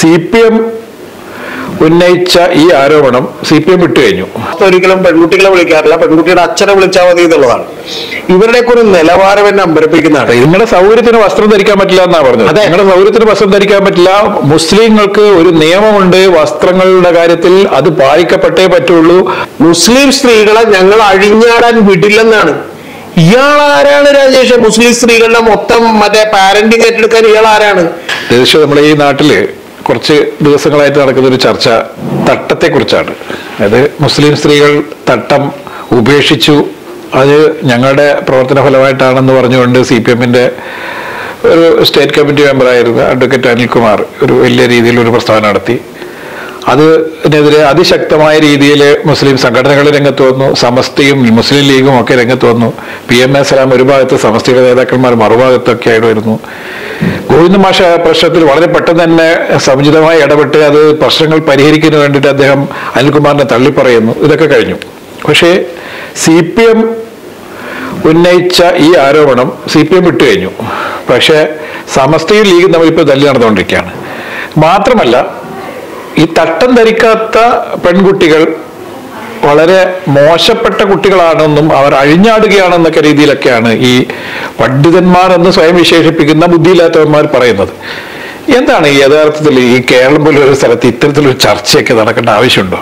C P M ഉന്നയിച്ച ഈ ആരോപണം സി പി എം വിട്ടുകഴിഞ്ഞു ഒരിക്കലും പെൺകുട്ടികളെ വിളിക്കാറില്ല പെൺകുട്ടിയുടെ അച്ഛനെ വിളിച്ചാൽ മതി എന്നുള്ളതാണ് ഇവരുടെ ഒരു നിലവാരം എന്നെ അമ്പരപ്പിക്കുന്നതാണ് നിങ്ങളുടെ സൗകര്യത്തിന് വസ്ത്രം ധരിക്കാൻ പറ്റില്ല എന്നാ പറഞ്ഞത് അതെ. നിങ്ങളുടെ സൗകര്യത്തിന് വസ്ത്രം ധരിക്കാൻ പറ്റില്ല മുസ്ലിങ്ങൾക്ക് ഒരു നിയമമുണ്ട് വസ്ത്രങ്ങളുടെ കാര്യത്തിൽ അത് പാലിക്കപ്പെട്ടേ പറ്റുള്ളൂ മുസ്ലിം സ്ത്രീകളെ ഞങ്ങൾ അഴിഞ്ഞാടാൻ വിടില്ലെന്നാണ് ഇയാൾ ആരാണ് രാജേഷ് മുസ്ലിം സ്ത്രീകളുടെ മൊത്തം മറ്റേ പാരന്റിങ് ഏറ്റെടുക്കാൻ ഇയാൾ ആരാണ് ഏകദേശം നമ്മുടെ ഈ നാട്ടില് കുറച്ച് ദിവസങ്ങളായിട്ട് നടക്കുന്ന ഒരു ചർച്ച തട്ടത്തെ കുറിച്ചാണ് അത് മുസ്ലിം സ്ത്രീകൾ തട്ടം ഉപേക്ഷിച്ചു അത് ഞങ്ങളുടെ പ്രവർത്തന ഫലമായിട്ടാണെന്ന് പറഞ്ഞുകൊണ്ട് സി പി എമ്മിന്റെ ഒരു സ്റ്റേറ്റ് കമ്മിറ്റി മെമ്പറായിരുന്ന അഡ്വക്കേറ്റ് അനിൽകുമാർ ഒരു വലിയ രീതിയിൽ ഒരു പ്രസ്താവന നടത്തി അതിനെതിരെ അതിശക്തമായ രീതിയിൽ മുസ്ലിം സംഘടനകൾ രംഗത്ത് വന്നു സമസ്തയും മുസ്ലിം ലീഗും ഒക്കെ രംഗത്ത് വന്നു പി എം എ സലാം ഒരു ഭാഗത്ത് സമസ്തയുടെ നേതാക്കന്മാർ മറുഭാഗത്തൊക്കെ ആയിട്ട് വരുന്നു ഗോവിന്ദ മാഷ ആ പ്രശ്നത്തിൽ വളരെ പെട്ടെന്ന് തന്നെ സമുചിതമായി ഇടപെട്ട് അത് പ്രശ്നങ്ങൾ പരിഹരിക്കുന്നതിന് വേണ്ടിയിട്ട് അദ്ദേഹം അനിൽകുമാറിനെ തള്ളിപ്പറയുന്നു ഇതൊക്കെ കഴിഞ്ഞു പക്ഷേ സി പി എം ഉന്നയിച്ച ഈ ആരോപണം സി പി എം വിട്ടുകഴിഞ്ഞു പക്ഷേ സമസ്തയും ലീഗും തമ്മിൽ ഇപ്പോൾ തല്ലി നടന്നുകൊണ്ടിരിക്കുകയാണ് മാത്രമല്ല ഈ തട്ടം ധരിക്കാത്ത പെൺകുട്ടികൾ വളരെ മോശപ്പെട്ട കുട്ടികളാണെന്നും അവർ അഴിഞ്ഞാടുകയാണെന്നൊക്കെ രീതിയിലൊക്കെയാണ് ഈ പണ്ഡിതന്മാർ എന്ന് സ്വയം വിശേഷിപ്പിക്കുന്ന ബുദ്ധിയില്ലാത്തവന്മാർ പറയുന്നത് എന്താണ് ഈ യഥാർത്ഥത്തിൽ ഈ കേരളം പോലുള്ള ഒരു സ്ഥലത്ത് ഇത്തരത്തിലൊരു ചർച്ചയൊക്കെ നടക്കേണ്ട ആവശ്യമുണ്ടോ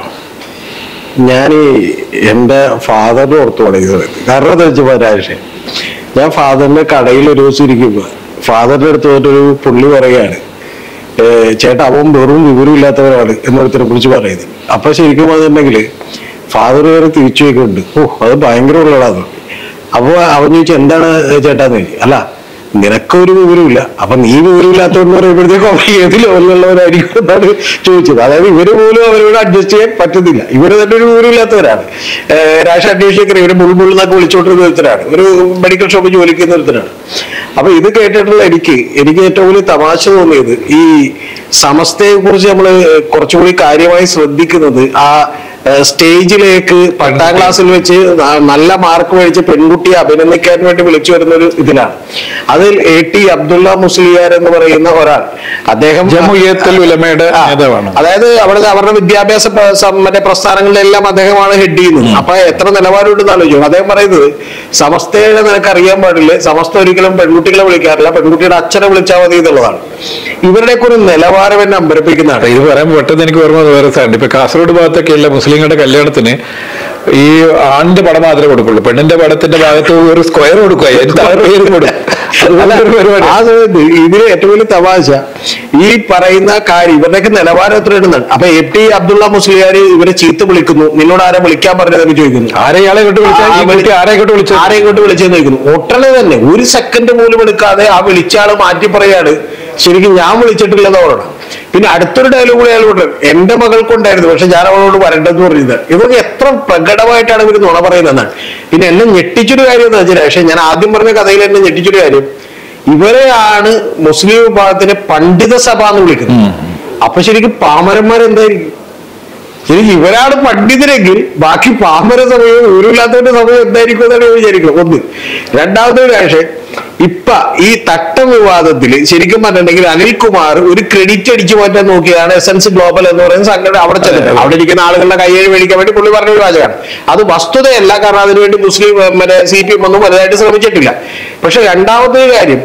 ഞാൻ എന്റെ ഫാദറിനെ ഓർത്തു തുടങ്ങിയത് കാരണം എന്താ വെച്ചപ്പോ രാജേഷ് ഞാൻ ഫാദറിന്റെ കടയിൽ ഒരു ദിവസം ഇരിക്കുമ്പോ ഫാദറിന്റെ അടുത്ത് പോയിട്ടൊരു പുള്ളി പറയുകയാണ് "ഏ, ചേട്ടാ അവൻ വെറും വിവരമില്ലാത്തവരാണ് എന്നൊരുത്തരെ കുറിച്ച് പറയുന്നത് അപ്പൊ ശരിക്കും പറഞ്ഞിട്ടുണ്ടെങ്കിൽ ഫാദർ വേറെ തിരിച്ചു വയ്ക്കുന്നുണ്ട് ഓ അത് ഭയങ്കര ഉള്ളതാണ് അപ്പൊ അവൻ ചോദിച്ചു എന്താണ് ചേട്ടാന്ന് ചോദിച്ചു അല്ല നിനക്കൊരു വിവരമില്ല അപ്പൊ നീ വിവരമില്ലാത്തവെന്ന് പറയുമ്പോഴത്തേക്കും അവർ ഏത് ലെവലിലുള്ളവരായിരിക്കും എന്നാണ് ചോദിച്ചത് അതായത് ഇവര് പോലും അവരോട് അഡ്ജസ്റ്റ് ചെയ്യാൻ പറ്റുന്നില്ല ഇവര് തന്നെ ഒരു വിവരമില്ലാത്തവരാണ് ഏഹ് രാഷ്ട്രീയ അന്വേഷിക്കർ ഇവര് മുൾമുൾ എന്നൊക്കെ വിളിച്ചോണ്ടിരുന്ന ഒരുത്തരാണ് ഒരു മെഡിക്കൽ ഷോപ്പിൽ ജോലിക്ക് ചെയ്യുന്ന ഒരുത്തരാണ് അപ്പൊ ഇത് കേട്ടിട്ടുള്ള എനിക്ക് എനിക്ക് ഏറ്റവും വലിയ തമാശ തോന്നിയത് ഈ സമസ്തയെ കുറിച്ച് നമ്മൾ കുറച്ചുകൂടി കാര്യമായി ശ്രദ്ധിക്കുന്നത് ആ ഏഹ് സ്റ്റേജിലേക്ക് പത്താം ക്ലാസ്സിൽ വെച്ച് ന- നല്ല മാർക്ക് മേടിച്ച് പെൺകുട്ടിയെ അഭിനന്ദിക്കാൻ വേണ്ടി വിളിച്ചു വരുന്ന ഒരു ഇതിലാണ് അതിൽ എ ടി അബ്ദുള്ള മുസ്ലിയാർ എന്ന് പറയുന്ന ഒരാൾ അദ്ദേഹം ജമുയത്തുൽ ഉലമയുടെ ആ, നേതാവാണ് അതായത് അവിടെ അവരുടെ വിദ്യാഭ്യാസ പ്ര- സം- മറ്റേ പ്രസ്ഥാനങ്ങളിലെല്ലാം അദ്ദേഹമാണ് ഹെഡ് ചെയ്യുന്നത് അപ്പൊ എത്ര നിലവാരമുണ്ടെന്ന് ആലോചിക്കും അദ്ദേഹം പറയുന്നത് സമസ്തയുടെ നിനക്ക് അറിയാൻ പാടില്ല സമസ്ത ഒരിക്കലും പെൺകുട്ടികളെ വിളിക്കാറില്ല പെൺകുട്ടിയുടെ അച്ഛനെ വിളിച്ചാൽ മതി എന്നുള്ളതാണ് ഇവരുടെ ഒരു നിലവാരം എന്നെ അമ്പരപ്പിക്കുന്നതാണ് ഇത് പറയുമ്പോൾ പെട്ടെന്ന് എനിക്ക് ഓർമ്മ വേറെ സാധനം ഇപ്പൊ കാസർഗോഡ് ഭാഗത്തൊക്കെയുള്ള മുസ്ലിങ്ങളുടെ കല്യാണത്തിന് ഈ ആണിന്റെ പടം മാത്രമേ കൊടുക്കുള്ളൂ പെണ്ണിന്റെ പടത്തിന്റെ ഭാഗത്ത് ഒരു സ്ക്വയർ കൊടുക്കുക അതിന് താഴെ പേര് കൊടുക്കും അതുപോലെ ഒരു പരിപാടി ആ സമയത്ത് ഇതിന് ഏറ്റവും വലിയ തമാശ ഈ പറയുന്ന കാര്യം ഇവരുടെയൊക്കെ നിലവാരം എത്ര ഇടുന്നുണ്ട് അപ്പൊ എ ടി അബ്ദുള്ള മുസ്ലിയാർ ഇവരെ ചീത്ത വിളിക്കുന്നു നിന്നോട് ആരെ വിളിക്കാൻ പറഞ്ഞതെന്ന് ചോദിക്കുന്നു ആരെ ഇയാളെ ഇങ്ങോട്ട് വിളിച്ചാൽ ഈ കുട്ടി ആരെ ഇങ്ങോട്ട് വിളിച്ചത് ആരെ ഇങ്ങോട്ട് വിളിച്ചെന്ന് ചോദിക്കുന്നു ഒട്ടനെ തന്നെ ഒരു സെക്കൻഡ് പോലും എടുക്കാതെ ആ വിളിച്ച ആള് മാറ്റി പറയാണ് ശരിക്കും ഞാൻ വിളിച്ചിട്ടില്ലെന്ന് പറയണം പിന്നെ അടുത്തൊരു ഡയലോഗ് കൂടെ അയാൾ പറഞ്ഞു എന്റെ മകൾക്കുണ്ടായിരുന്നു പക്ഷെ ഞാൻ അവളോട് വരണ്ടെന്ന് പറഞ്ഞത് ഇവർക്ക് എത്ര പ്രകടമായിട്ടാണ് ഇവർ നുണ പറയുന്നതെന്നാണ് പിന്നെ എന്നെ ഞെട്ടിച്ചൊരു കാര്യം എന്ന് വെച്ചാൽ പക്ഷെ ഞാൻ ആദ്യം പറഞ്ഞ കഥയിൽ എന്നെ ഞെട്ടിച്ചൊരു കാര്യം ഇവരെയാണ് മുസ്ലിം വിഭാഗത്തിനെ പണ്ഡിത സഭ എന്ന് വിളിക്കുന്നത് അപ്പൊ ശരിക്കും പാമരന്മാർ എന്തായിരിക്കും ശരിക്കും ഇവരാണ് പണ്ഡിതരെങ്കിൽ ബാക്കി പാമര സമയവും ഊരില്ലാത്തവരുടെ സമയം എന്തായിരിക്കും എന്നാണ് ഞാൻ വിചാരിക്കുന്നത് ഒന്ന് രണ്ടാമത്തെ കാര്യം ഇപ്പൊ ഈ തട്ടം വിവാദത്തിൽ ശരിക്കും പറഞ്ഞിട്ടുണ്ടെങ്കിൽ അനിൽകുമാർ ഒരു ക്രെഡിറ്റ് അടിച്ചു മാറ്റാൻ നോക്കിയതാണ് എസൻസ് ഗ്ലോബൽ എന്ന് പറയുന്ന സംഘടന അവിടെ ചെന്നിട്ട് അവിടെ ഇരിക്കുന്ന ആളുകളുടെ കയ്യേഴ് മേടിക്കാൻ വേണ്ടി പുള്ളി പറഞ്ഞ ഒരു വാചകമാണ് അത് വസ്തുതയല്ല കാരണം അതിനുവേണ്ടി മുസ്ലിം ഏർ, മറ്റേ സി പി എം ഒന്നും വലുതായിട്ട് ശ്രമിച്ചിട്ടില്ല പക്ഷെ രണ്ടാമത്തെ കാര്യം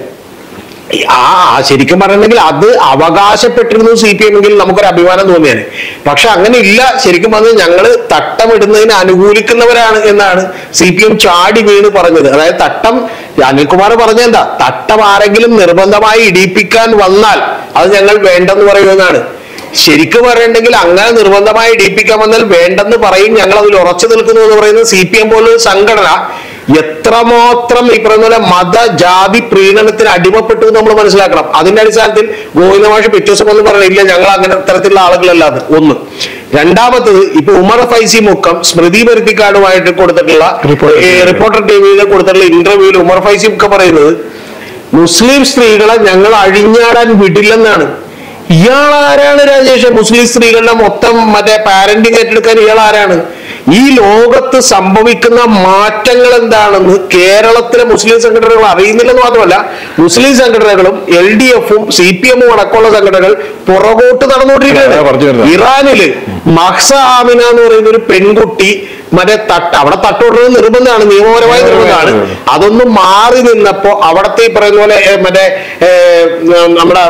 ആ ആ, ശരിക്കും പറഞ്ഞിട്ടുണ്ടെങ്കിൽ അത് അവകാശപ്പെട്ടിരുന്നു സി പി എമ്മെങ്കിൽ നമുക്കൊരു അഭിമാനം തോന്നിയാണ് പക്ഷെ അങ്ങനെ ഇല്ല ശരിക്കും പറഞ്ഞാൽ ഞങ്ങള് തട്ടമിടുന്നതിന് അനുകൂലിക്കുന്നവരാണ് എന്നാണ് സി പി എം ചാടി വീണ് പറഞ്ഞത് അതായത് തട്ടം അനിൽകുമാർ പറഞ്ഞ എന്താ തട്ടം ആരെങ്കിലും നിർബന്ധമായി ഇടിപ്പിക്കാൻ വന്നാൽ അത് ഞങ്ങൾ വേണ്ടെന്ന് പറയുമെന്നാണ് ശരിക്കും പറയണ്ടെങ്കിൽ അങ്ങനെ നിർബന്ധമായി ഇടിപ്പിക്കാൻ വന്നാൽ വേണ്ടെന്ന് പറയും ഞങ്ങൾ അതിൽ ഉറച്ചു നിൽക്കുന്നു എന്ന് പറയുന്നത് സി പി എം പോലൊരു സംഘടന എത്രമാത്രം ഈ പറയുന്ന പോലെ മത ജാതി പ്രീണനത്തിന് അടിമപ്പെട്ടു എന്ന് നമ്മൾ മനസ്സിലാക്കണം അതിന്റെ അടിസ്ഥാനത്തിൽ ഗോവിന്ദമാഷ് പിറ്റോസം എന്ന് പറയണില്ല ഞങ്ങൾ അങ്ങനെ തരത്തിലുള്ള ആളുകളല്ലാതെ ഒന്ന് രണ്ടാമത്തത് ഇപ്പൊ ഉമർ ഫൈസി മുക്കം സ്മൃതി പരുത്തിക്കാടുമായിട്ട് കൊടുത്തിട്ടുള്ള റിപ്പോർട്ടർ ഈ റിപ്പോർട്ടർ ടി വിയിൽ കൊടുത്തിട്ടുള്ള ഇന്റർവ്യൂവിൽ ഉമർ ഫൈസി മുക്കം പറയുന്നത് മുസ്ലിം സ്ത്രീകളെ ഞങ്ങൾ അഴിഞ്ഞാടാൻ വിടില്ലെന്നാണ് ഇയാൾ ആരാണ് രാജേഷ് മുസ്ലിം സ്ത്രീകളുടെ മൊത്തം മറ്റേ പാരന്റിങ് ഏറ്റെടുക്കാൻ ഇയാൾ ആരാണ് ഈ ലോകത്ത് സംഭവിക്കുന്ന മാറ്റങ്ങൾ എന്താണെന്ന് കേരളത്തിലെ മുസ്ലിം സംഘടനകൾ അറിയുന്നില്ലെന്ന് മാത്രമല്ല മുസ്ലിം സംഘടനകളും എൽ ഡി എഫും സി പി എമ്മും അടക്കമുള്ള സംഘടനകൾ പുറകോട്ട് അതാ പറഞ്ഞു നടന്നുകൊണ്ടിരിക്കുകയാണ് വരുന്നത്. ഇറാനില് മഹ്സ ആമിന എന്ന് പറയുന്ന ഒരു പെൺകുട്ടി മറ്റേ തട്ട് അവിടെ തട്ടോടുന്നത് നിർബന്ധമാണ് നിയമപരമായ നിർബന്ധമാണ് അതൊന്നും മാറി നിന്നപ്പോ അവിടത്തെ ഈ പറയുന്ന പോലെ ഏ, മറ്റേ ഏ, നമ്മുടെ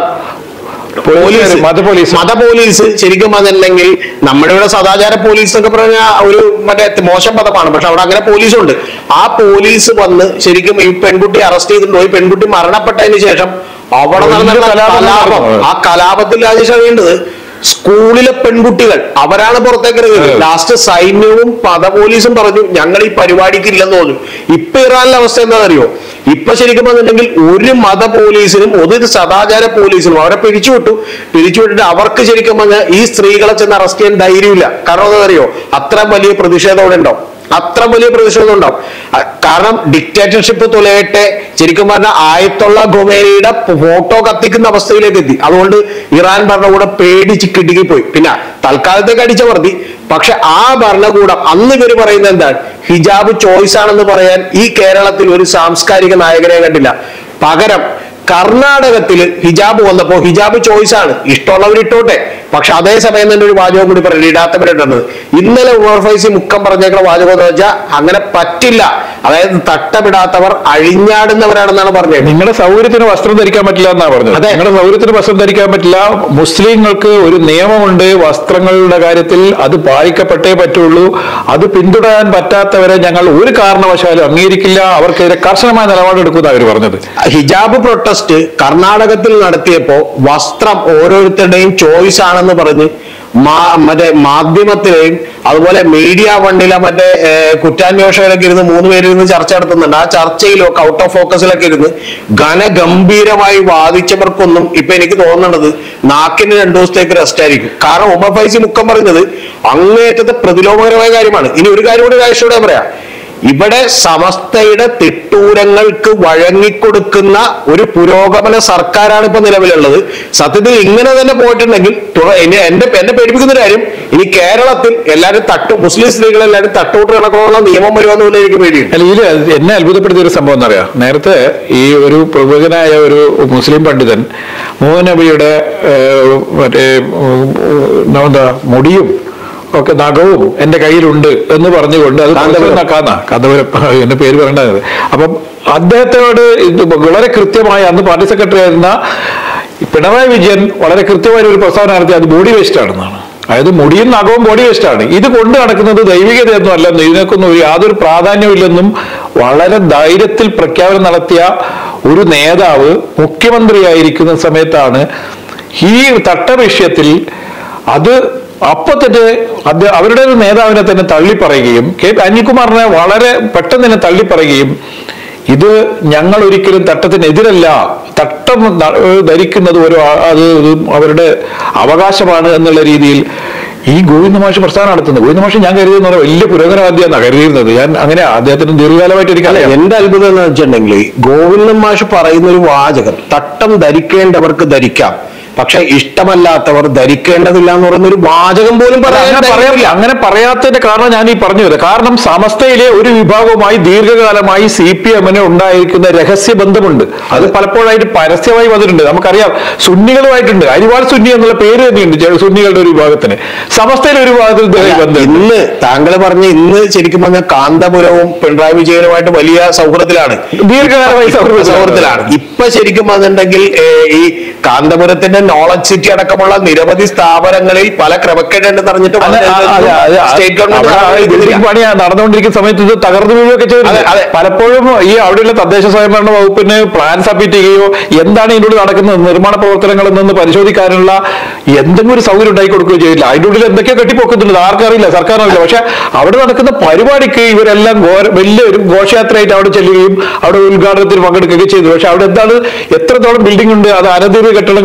പോലീസ് മത പോലീസ്. മത പോലീസ് ശരിക്കും പറഞ്ഞിട്ടുണ്ടെങ്കിൽ നമ്മുടെ ഇവിടെ സദാചാര പോലീസ് എന്നൊക്കെ പറഞ്ഞ ഒരു മറ്റേ മോശം പദമാണ് പക്ഷെ അവിടെ അങ്ങനെ പോലീസുണ്ട് ആ പോലീസ് വന്ന് ശരിക്കും ഈ പെൺകുട്ടി അറസ്റ്റ് ചെയ്തിട്ടുണ്ടോ ഈ പെൺകുട്ടി മരണപ്പെട്ടതിന് ശേഷം അവിടെ വലിയ നടന്ന കലാപം കലാപം നടന്നു. ആ കലാപത്തിൽ രാജേഷ് അറിയേണ്ടത് സ്കൂളിലെ പെൺകുട്ടികൾ അവരാണ് പുറത്തേക്ക് ഇറങ്ങിയത് അതെ. ലാസ്റ്റ് സൈന്യവും പദ പോലീസും പറഞ്ഞു ഞങ്ങൾ ഈ പരിപാടിക്ക് ഇല്ലെന്ന് പറഞ്ഞു ഇപ്പൊ ഇറാനിലെ അവസ്ഥ എന്താണെന്നറിയോ ഇപ്പൊ ശരിക്കും പറഞ്ഞിട്ടുണ്ടെങ്കിൽ ഒരു മത പോലീസിനും ഒരു സദാചാര പോലീസിനും അവരെ പിരിച്ചുവിട്ടു പിരിച്ചുവിട്ടിട്ട് അവർക്ക് ശരിക്കും പറഞ്ഞാൽ ഈ സ്ത്രീകളെ ചെന്ന് അറസ്റ്റ് ചെയ്യാൻ ധൈര്യമില്ല കാരണം എന്താണെന്നറിയോ അത്ര വലിയ പ്രതിഷേധം അവിടെ ഉണ്ടാവും അത്ര വലിയ പ്രതിഷേധം ഉണ്ടാവും അ- കാരണം ഡിക്റ്റേറ്റർഷിപ്പ് തുലയട്ടെ ശരിക്കും പറഞ്ഞാൽ ആയത്തുള്ള ഖൊമേനിയുടെ ഫോട്ടോ കത്തിക്കുന്ന അവസ്ഥയിലേക്ക് എത്തി അതുകൊണ്ട് ഇറാൻ ഭരണകൂടം പേടിച്ച് കിടുക്കി പോയി പിന്നെ തൽക്കാലത്തേക്ക് അടിച്ചമർത്തി പക്ഷെ ആ ഭരണകൂടം അന്ന് ഇവര് പറയുന്നത് എന്താണ് ഹിജാബ് ചോയ്സ് ആണെന്ന് പറയാൻ ഈ കേരളത്തിൽ ഒരു സാംസ്കാരിക നായകനെ കണ്ടില്ല പകരം കർണാടകത്തിൽ ഹിജാബ് വന്നപ്പോ ഹിജാബ് ചോയ്സ് ആണ് ഇഷ്ടമുള്ളവർ ഇട്ടോട്ടെ പക്ഷെ അതേ സമയം തന്നെ ഒരു വാചകം കൂടി പറയുന്നത് ഇടാത്തവരുണ്ടെന്നത് ഇന്നലെ ഉമർ ഫൈസി മുക്കം പറഞ്ഞേക്കുന്ന വാചകം എന്ന് വെച്ചാൽ അങ്ങനെ പറ്റില്ല അതായത് തട്ടമിടാത്തവർ അഴിഞ്ഞാടുന്നവരാണെന്നാണ് പറഞ്ഞത് നിങ്ങളുടെ സൗകര്യത്തിന് വസ്ത്രം ധരിക്കാൻ പറ്റില്ല എന്നാ പറഞ്ഞത് അതെ. നിങ്ങളുടെ സൗകര്യത്തിന് വസ്ത്രം ധരിക്കാൻ പറ്റില്ല മുസ്ലിങ്ങൾക്ക് ഒരു നിയമമുണ്ട് വസ്ത്രങ്ങളുടെ കാര്യത്തിൽ അത് പാലിക്കപ്പെട്ടേ പറ്റുള്ളൂ അത് പിന്തുടരാൻ പറ്റാത്തവരെ ഞങ്ങൾ ഒരു കാരണവശാലും അംഗീകരിക്കില്ല അവർക്കെതിരെ കർശനമായ നിലപാടെടുക്കുന്ന അവർ പറഞ്ഞത് ഹിജാബ് പ്രൊട്ടസ്റ്റ് കർണാടകത്തിൽ നടത്തിയപ്പോ വസ്ത്രം ഓരോരുത്തരുടെയും ചോയ്സ് ആണെന്ന് പറഞ്ഞ് മാ- മറ്റേ മാധ്യമത്തിലെയും അതുപോലെ മീഡിയ വണ്ടിലെ മറ്റേ ഏർ, കുറ്റാന്വേഷകരൊക്കെ ഇരുന്ന് മൂന്ന് പേര് ഇരുന്ന് ചർച്ച നടത്തുന്നുണ്ട് ആ ചർച്ചയിലൊക്കെ ഔട്ട് ഓഫ് ഫോക്കസിലൊക്കെ ഇരുന്ന് ഘനഗംഭീരമായി വാദിച്ചവർക്കൊന്നും ഇപ്പൊ എനിക്ക് തോന്നുന്നത് നാക്കിന് രണ്ടു ദിവസത്തേക്ക് റെസ്റ്റ് ആയിരിക്കും കാരണം ഉമർ ഫൈസി മുക്കം പറഞ്ഞത് അങ്ങേറ്റത്തെ പ്രതിലോമകരമായ കാര്യമാണ് ഇനി ഒരു കാര്യം കൂടി രാഷ്ട്രീയ പറയാം ഇവിടെ സമസ്തയുടെ തിട്ടൂരങ്ങൾക്ക് വഴങ്ങിക്കൊടുക്കുന്ന ഒരു പുരോഗമന സർക്കാരാണ് ഇപ്പൊ നിലവിലുള്ളത് സത്യത്തിൽ ഇങ്ങനെ തന്നെ പോയിട്ടുണ്ടെങ്കിൽ തുറ- എന്നെ എന്റെ എന്നെ പേടിപ്പിക്കുന്ന ഒരു കാര്യം ഇനി കേരളത്തിൽ എല്ലാവരും തട്ടു മുസ്ലിം സ്ത്രീകൾ എല്ലാവരും തട്ടോട്ട് കണക്കുള്ള നിയമം വരുമെന്ന് പോലും എനിക്ക് പേടിയുണ്ട് അല്ല ഇതിൽ എന്നെ അത്ഭുതപ്പെടുത്തിയ ഒരു സംഭവം എന്നറിയാം നേരത്തെ ഈ ഒരു പ്രമുഖനായ ഒരു മുസ്ലിം പണ്ഡിതൻ മുഹമ്മദ് നബിയുടെ ഏഹ്, മറ്റേ ഉം, ഉം, എന്താ മുടിയും ഒക്കെ നഖവും എന്റെ കയ്യിലുണ്ട് എന്ന് പറഞ്ഞുകൊണ്ട് അത് കാന്തപുരം. കാന്ന കാന്തപുരം എന്റെ പേര് പറയേണ്ടത് അപ്പം അദ്ദേഹത്തോട് ഇത് വളരെ കൃത്യമായി അന്ന് പാർട്ടി സെക്രട്ടറി ആയിരുന്ന പിണറായി വിജയൻ വളരെ കൃത്യമായ ഒരു പ്രസ്താവന നടത്തി അത് ബോഡി വേസ്റ്റ് ആണെന്നാണ് അതായത് മുടിയും നഖവും ബോഡി വേസ്റ്റ് ആണ് ഇത് കൊണ്ട് നടക്കുന്നത് ദൈവികതയൊന്നും അല്ല ഇതിനൊന്നും ഒരു യാതൊരു പ്രാധാന്യമില്ലെന്നും വളരെ ധൈര്യത്തിൽ പ്രഖ്യാപനം നടത്തിയ ഒരു നേതാവ് മുഖ്യമന്ത്രിയായിരിക്കുന്ന സമയത്താണ് ഈ തട്ട വിഷയത്തിൽ അത് അപ്പൊ തന്നെ അത് അവരുടെ ഒരു നേതാവിനെ തന്നെ തള്ളിപ്പറയുകയും കെ പി അനിൽകുമാറിനെ വളരെ പെട്ടെന്ന് തന്നെ തള്ളിപ്പറയുകയും ഇത് ഞങ്ങൾ ഒരിക്കലും തട്ടത്തിനെതിരല്ല തട്ടം ന- ഏഹ് ധരിക്കുന്നത് ഒരു ആ- അത് ഒരു അവരുടെ അവകാശമാണ് എന്നുള്ള രീതിയിൽ ഈ ഗോവിന്ദ മാഷ് പ്രസ്ഥാനം നടത്തുന്നത് ഗോവിന്ദ മാഷ് ഞാൻ കരുതുന്ന പറഞ്ഞാൽ വലിയ പുരോഗമനവാദിയാണെന്നാണ് കരുതിയിരുന്നത് ഞാൻ അങ്ങനെ അദ്ദേഹത്തിന് ദീർഘകാലമായിട്ട് അല്ല എനിക്കറിയാം എന്റെ അത്ഭുതം എന്ന് വെച്ചിട്ടുണ്ടെങ്കിൽ ഗോവിന്ദൻ മാഷ് പറയുന്ന ഒരു വാചകം തട്ടം ധരിക്കേണ്ടവർക്ക് ധരിക്കാം പക്ഷെ ഇഷ്ടമല്ലാത്തവർ ധരിക്കേണ്ടതില്ല എന്ന് പറയുന്ന ഒരു വാചകം പോലും അല്ല, പറയാൻ അങ്ങനെ പറയാൻ ധൈര്യമില്ല. അങ്ങനെ പറയാത്തതിന്റെ കാരണം ഞാൻ ഈ പറഞ്ഞു തരാം കാരണം സമസ്തയിലെ ഒരു വിഭാഗവുമായി ദീർഘകാലമായി സി പി എമ്മിന് ഉണ്ടായിരിക്കുന്ന രഹസ്യ ബന്ധമുണ്ട് അത് പലപ്പോഴായിട്ട് പരസ്യമായി വന്നിട്ടുണ്ട് നമുക്കറിയാം സുന്നികളുമായിട്ടുണ്ട് അരിവാൾ സുന്നി എന്നുള്ള പേര് തന്നെയുണ്ട് ചെ- സുന്നികളുടെ ഒരു വിഭാഗത്തിന് സമസ്തയിലെ ഒരു വിഭാഗത്തിൽ ഇതുവരെ ബന്ധമുണ്ട് ഇന്ന് താങ്കൾ പറഞ്ഞ ഇന്ന് ശരിക്കും പറഞ്ഞ കാന്തപുരവും പിണറായി വിജയനുമായിട്ട് വലിയ സൗഹൃദത്തിലാണ് ദീർഘകാലമായി സൗഹൃദത്തിലാണ്. സൗഹൃദത്തിലാണ് ഇപ്പൊ ശരിക്കും പറഞ്ഞിട്ടുണ്ടെങ്കിൽ ഏഹ്, ഈ കാന്തപുരത്തിന്റെ നോളജ് സിറ്റി അടക്കമുള്ള നിരവധി സ്ഥാപനങ്ങളിൽ പല ക്രമക്കേടുണ്ടെന്ന് അറിഞ്ഞിട്ട് അതെ, വളരെ അതെ, അതെ, അതെ. സ്റ്റേറ്റ് അവിടെ ആ ഗവൺമെന്റ് ബിൽഡിംഗ് പണി നടന്നുകൊണ്ടിരിക്കുന്ന സമയത്ത് ഇത് തകർന്നു വീഴുകയൊക്കെ അതെ, ചെയ്തിട്ടുണ്ട് അതെ. പലപ്പോഴും ഈ അവിടെയുള്ള തദ്ദേശ സ്വയംഭരണ വകുപ്പിന് പ്ലാൻ സബ്മിറ്റ് ചെയ്യുകയോ എന്താണ് ഇതിനുള്ളിൽ നടക്കുന്നത് നിർമ്മാണ പ്രവർത്തനങ്ങളിൽ നിന്ന് പരിശോധിക്കാനുള്ള എന്തെങ്കിലും ഒരു സൗകര്യം ഉണ്ടാക്കി കൊടുക്കുകയോ ചെയ്തില്ല അതിൻ്റെ ഉള്ളിൽ എന്തൊക്കെയോ കെട്ടിപ്പൊക്കുന്നുണ്ട് ആർക്കറിയില്ല സർക്കാരിനറിയില്ല പക്ഷെ അവിടെ നടക്കുന്ന പരിപാടിക്ക് ഇവരെല്ലാം ഘോര വലിയൊരു ഘോഷയാത്രയായിട്ട് അവിടെ ചെല്ലുകയും അവിടെ ഉദ്ഘാടനത്തിൽ പങ്കെടുക്കുകയൊക്കെ ചെയ്തു പക്ഷെ അവിടെ എന്താണ് എത്രത്തോളം ബിൽഡിംഗ് ഉണ്ട് അത് അനധികൃത കെട്ടിടങ്ങളുണ്ട് ഇതൊന്നും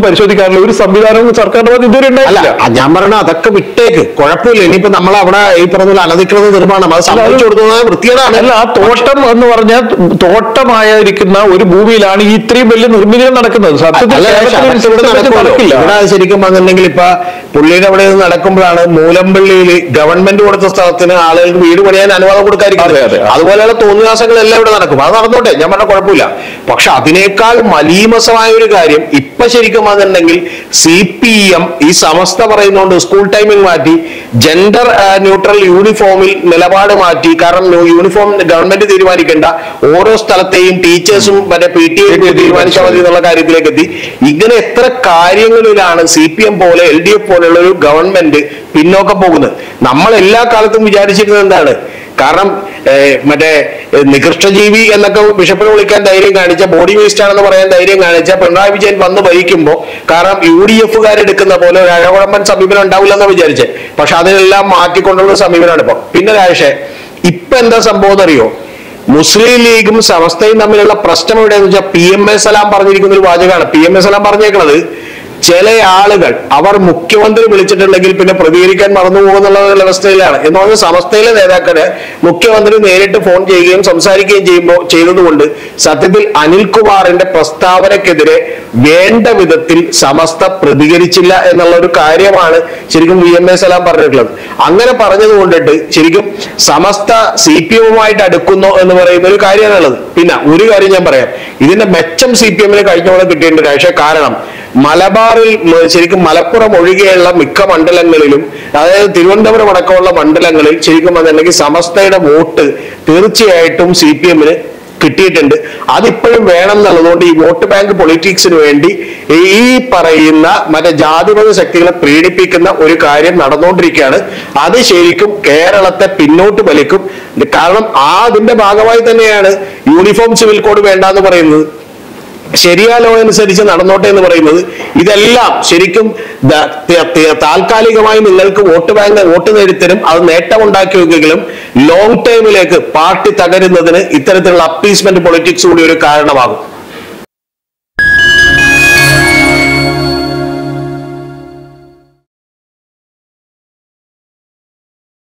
പരിശോധിക്കാനുള്ള ഒരു സംവിധാനവും സർക്കാരിന്റെ ഭാഗത്ത് ഇതുവരെ അല്ല ഉണ്ടായില്ല ആ ഞാൻ പറഞ്ഞ അതൊക്കെ വിട്ടേക്ക് കുഴപ്പമില്ല ഇനിയിപ്പോ നമ്മൾ അവിടെ ഈ പറഞ്ഞ പോലെ അനധികൃത നിർമ്മാണം അത് സംബന്ധിച്ചു കൊടുക്കുന്നത് വൃത്തികേടാണ് അല്ല ആ തോട്ടം എന്ന് പറഞ്ഞാൽ തോട്ടമായിരിക്കുന്ന ഒരു ഭൂമിയിലാണ് ഈ ഇത്രയും വലിയ നിർമ്മിതികൾ നടക്കുന്നത് സത്യത്തിൽ അല്ല, പക്ഷെ കേരളത്തിൽ അതൊക്കെ ഇവിടെ system വെച്ച് നടക്കുമല്ലോ. നടക്കില്ല ഇവിടെ ശരിക്കും പറഞ്ഞിട്ടുണ്ടെങ്കിൽ ഇപ്പൊ പുള്ളിയുടെ അവിടെ നിന്ന് നടക്കുമ്പോഴാണ് മൂലമ്പള്ളിയിൽ ഗവൺമെന്റ് കൊടുത്ത സ്ഥലത്തിന് ആളുകൾക്ക് വീട് പണിയാൻ അനുവാദം കൊടുക്കാതിരിക്കുന്നത് അതെ, അതെ. അതുപോലെയുള്ള തോന്നിയാസങ്ങളെല്ലാം ഇവിടെ നടക്കും അത് നടന്നോട്ടെ ഞാൻ പറഞ്ഞ കുഴപ്പമില്ല പക്ഷെ അതിനേക്കാൾ മലീമസമായ ഒരു കാര്യം ഇപ്പൊ ശരിക്കും അതുണ്ടെങ്കിൽ സി പി എം ഈ സമസ്ത പറയുന്നോണ്ട് സ്കൂൾ ടൈമിംഗ് മാറ്റി ജെൻഡർ ന്യൂട്രൽ യൂണിഫോമിൽ നിലപാട് മാറ്റി കാരണം യൂണിഫോം ഗവൺമെന്റ് തീരുമാനിക്കേണ്ട ഓരോ സ്ഥലത്തെയും ടീച്ചേഴ്സും മറ്റേ പി ടി എ തീരുമാനിച്ചാൽ മതി എന്നുള്ള കാര്യത്തിലേക്ക് എത്തി ഇങ്ങനെ എത്ര കാര്യങ്ങളിലാണ് സി പി എം പോലെ എൽ ഡി എഫ് പോലെയുള്ള ഒരു ഗവൺമെന്റ് പിന്നോക്കം പോകുന്നത് നമ്മൾ എല്ലാ കാലത്തും വിചാരിച്ചിരുന്നത് എന്താണ് കാരണം ഏഹ്, മറ്റേ ഏഹ്, നികൃഷ്ടജീവി എന്നൊക്കെ ബിഷപ്പിനെ വിളിക്കാൻ ധൈര്യം കാണിച്ച ബോഡി വേസ്റ്റ് ആണെന്ന് പറയാൻ ധൈര്യം കാണിച്ച പിണറായി വിജയൻ വന്ന് ഭരിക്കുമ്പോൾ കാരണം യു ഡി എഫുകാരെടുക്കുന്ന പോലെ ഒരു അഴകുഴമ്പൻ സമീപനം ഉണ്ടാവില്ലെന്ന് വിചാരിച്ചേ പക്ഷെ അതിനെല്ലാം മാറ്റിക്കൊണ്ടുള്ള സമീപനമാണ് ഇപ്പൊ പിന്നെ രാജേഷേ ഇപ്പൊ എന്താ സംഭവം എന്നറിയോ മുസ്ലിം ലീഗും സമസ്തയും തമ്മിലുള്ള പ്രശ്നം എവിടെയെന്ന് വെച്ചാൽ പി എം എ സലാം പറഞ്ഞിരിക്കുന്ന ഒരു വാചകമാണ് പി എം എ സലാം പറഞ്ഞേക്കുന്നത് ചില ആളുകൾ അവർ മുഖ്യമന്ത്രി വിളിച്ചിട്ടുണ്ടെങ്കിൽ പിന്നെ പ്രതികരിക്കാൻ മറന്നു പോകുന്നുള്ള അവസ്ഥയിലാണ് എന്ന് പറഞ്ഞാൽ സമസ്തയിലെ നേതാക്കള് മുഖ്യമന്ത്രി നേരിട്ട് ഫോൺ ചെയ്യുകയും സംസാരിക്കുകയും ചെയ്യുമ്പോൾ ചെയ്തതുകൊണ്ട് സത്യത്തിൽ അനിൽകുമാറിന്റെ പ്രസ്താവനക്കെതിരെ വേണ്ട വിധത്തിൽ സമസ്ത പ്രതികരിച്ചില്ല എന്നുള്ള ഒരു കാര്യമാണ് ശരിക്കും വി എം എ സലാം പറഞ്ഞിട്ടുള്ളത് അങ്ങനെ പറഞ്ഞത് കൊണ്ടിട്ട് ശരിക്കും സമസ്ത സി പി എമ്മുമായിട്ട് അടുക്കുന്നു എന്ന് പറയുന്ന ഒരു കാര്യമാണുള്ളത് പിന്നെ ഒരു കാര്യം ഞാൻ പറയാം ഇതിന്റെ മെച്ചം സി പി എമ്മിന് കഴിഞ്ഞോളം കിട്ടിയിട്ടുണ്ട് പക്ഷേ കാരണം മലബാറിൽ മ- ശരിക്കും മലപ്പുറം ഒഴികെയുള്ള മിക്ക മണ്ഡലങ്ങളിലും അതായത് തിരുവനന്തപുരം അടക്കമുള്ള മണ്ഡലങ്ങളിൽ ശരിക്കും അതല്ലെങ്കിൽ സമസ്തയുടെ വോട്ട് തീർച്ചയായിട്ടും സി പി എമ്മിന് കിട്ടിയിട്ടുണ്ട് അതിപ്പോഴും വേണം എന്നുള്ളതുകൊണ്ട് ഈ വോട്ട് ബാങ്ക് പൊളിറ്റിക്സിന് വേണ്ടി ഈ പറയുന്ന മറ്റേ ജാതിമത ശക്തികളെ പ്രീണിപ്പിക്കുന്ന ഒരു കാര്യം നടന്നുകൊണ്ടിരിക്കുകയാണ് അത് ശരിക്കും കേരളത്തെ പിന്നോട്ട് വലിക്കും കാരണം ആ അതിന്റെ ഭാഗമായി തന്നെയാണ് യൂണിഫോം സിവിൽ കോഡ് വേണ്ട എന്ന് പറയുന്നത് ശരിയാ ലോ അനുസരിച്ച് നടന്നോട്ടെ എന്ന് പറയുന്നത് ഇതെല്ലാം ശരിക്കും ദ- ത- ത- താൽക്കാലികമായി നിങ്ങൾക്ക് വോട്ട് ബാങ്ക് വോട്ട് നേടിത്തരും അത് നേട്ടമുണ്ടാക്കി വെക്കെങ്കിലും ലോങ് ടൈമിലേക്ക് പാർട്ടി തകരുന്നതിന് ഇത്തരത്തിലുള്ള അപ്പീസ്മെന്റ് പൊളിറ്റിക്സ് കൂടി ഒരു കാരണമാകും